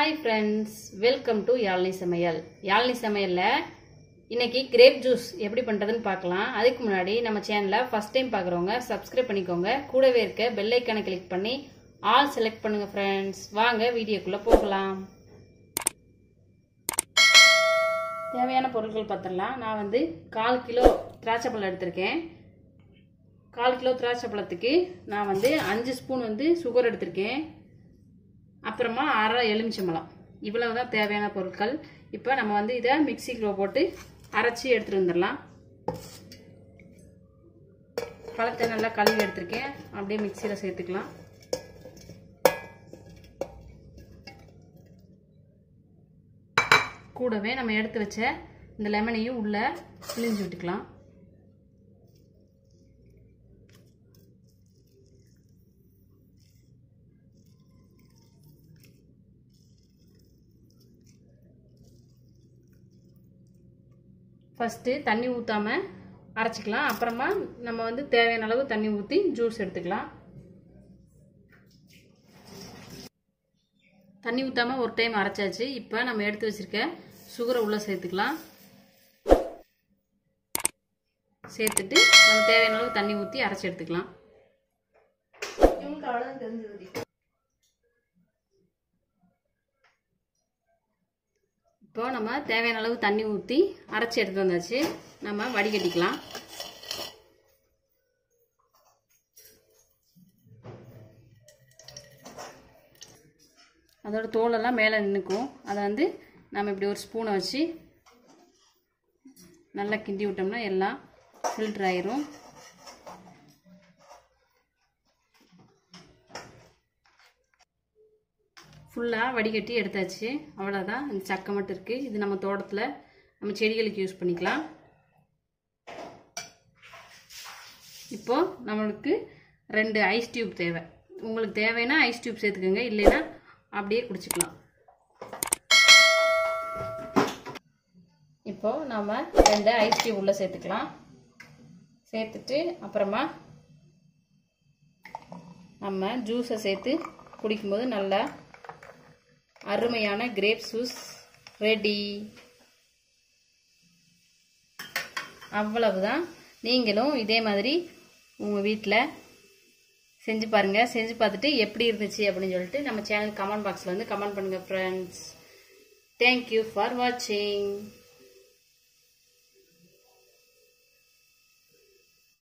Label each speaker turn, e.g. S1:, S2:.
S1: hi friends welcome to Yazhni Samayal Yazhni சமையலில் இன்னைக்கு grape juice எப்படி பண்ணுறதுன்னு பார்க்கலாம் அதுக்கு முன்னாடி நம்ம சேனலை ஃபஸ்ட் டைம் பார்க்குறவங்க சப்ஸ்கிரைப் பண்ணிக்கோங்க கூடவே இருக்க பெல் ஐக்கானை கிளிக் பண்ணி ஆல் செலக்ட் பண்ணுங்க ஃப்ரெண்ட்ஸ் வாங்க வீடியோக்குள்ளே போகலாம் தேவையான பொருட்கள் பார்த்துடலாம் நான் வந்து கால் கிலோ திராட்சை பழம் எடுத்திருக்கேன் கால் கிலோ திராட்சை பழத்துக்கு நான் வந்து அஞ்சு ஸ்பூன் வந்து சுகர் எடுத்திருக்கேன் அப்புறமா அரை எலுமிச்சம்பழம் இவ்வளவு தான் தேவையான பொருட்கள் இப்போ நம்ம வந்து இதை மிக்சிக்குள்ள போட்டு அரைச்சி எடுத்துகிட்டு வந்துடலாம் பழத்தை நல்லா கழுவி எடுத்திருக்கேன் அப்படியே மிக்சியில் சேர்த்துக்கலாம் கூடவே நம்ம எடுத்து வச்ச இந்த லெமனையும் உள்ளே பிழிஞ்சு விட்டுக்கலாம் ஃபஸ்ட்டு தண்ணி ஊற்றாமல் அரைச்சிக்கலாம் அப்புறமா நம்ம வந்து தேவையான அளவு தண்ணி ஊற்றி ஜூஸ் எடுத்துக்கலாம் தண்ணி ஊற்றாமல் ஒரு டைம் அரைச்சாச்சு இப்போ நம்ம எடுத்து வச்சுருக்க சுகரை உள்ளே சேர்த்துக்கலாம் சேர்த்துட்டு நம்ம தேவையான அளவு தண்ணி ஊற்றி அரைச்சி எடுத்துக்கலாம் இப்போ நம்ம தேவையான அளவு தண்ணி ஊற்றி அரைச்சி எடுத்து வந்தாச்சு நம்ம வடிகட்டிக்கலாம் அதோட தோலெல்லாம் மேலே நின்றுக்கும் அதை வந்து நம்ம இப்படி ஒரு ஸ்பூனை வச்சு நல்லா கிண்டி விட்டோம்னா எல்லாம் ஃபில்டர் ஆயிரும் ஃபுல்லாக வடிகட்டி எடுத்தாச்சு அவ்வளோதான் இந்த சக்கை மட்டும் இருக்குது இது நம்ம தோட்டத்தில் நம்ம செடிகளுக்கு யூஸ் பண்ணிக்கலாம் இப்போது நம்மளுக்கு ரெண்டு ஐஸ் டியூப் தேவை உங்களுக்கு தேவைன்னா ஐஸ் டியூப் சேர்த்துக்கோங்க இல்லைன்னா அப்படியே குடிச்சிக்கலாம் இப்போது நம்ம ரெண்டு ஐஸ் டியூப் உள்ளே சேர்த்துக்கலாம் சேர்த்துட்டு அப்புறமா நம்ம ஜூஸை சேர்த்து குடிக்கும்போது நல்லா அருமையான கிரேப் ஜூஸ் ரெடி அவ்வளவுதான் நீங்களும் இதே மாதிரி உங்கள் வீட்டில் செஞ்சு பாருங்கள் செஞ்சு பார்த்துட்டு எப்படி இருந்துச்சு அப்படின்னு சொல்லிட்டு நம்ம சேனல் கமெண்ட் பாக்ஸில் வந்து கமெண்ட் பண்ணுங்கள் ஃப்ரெண்ட்ஸ் தேங்க்யூ ஃபார் வாட்சிங்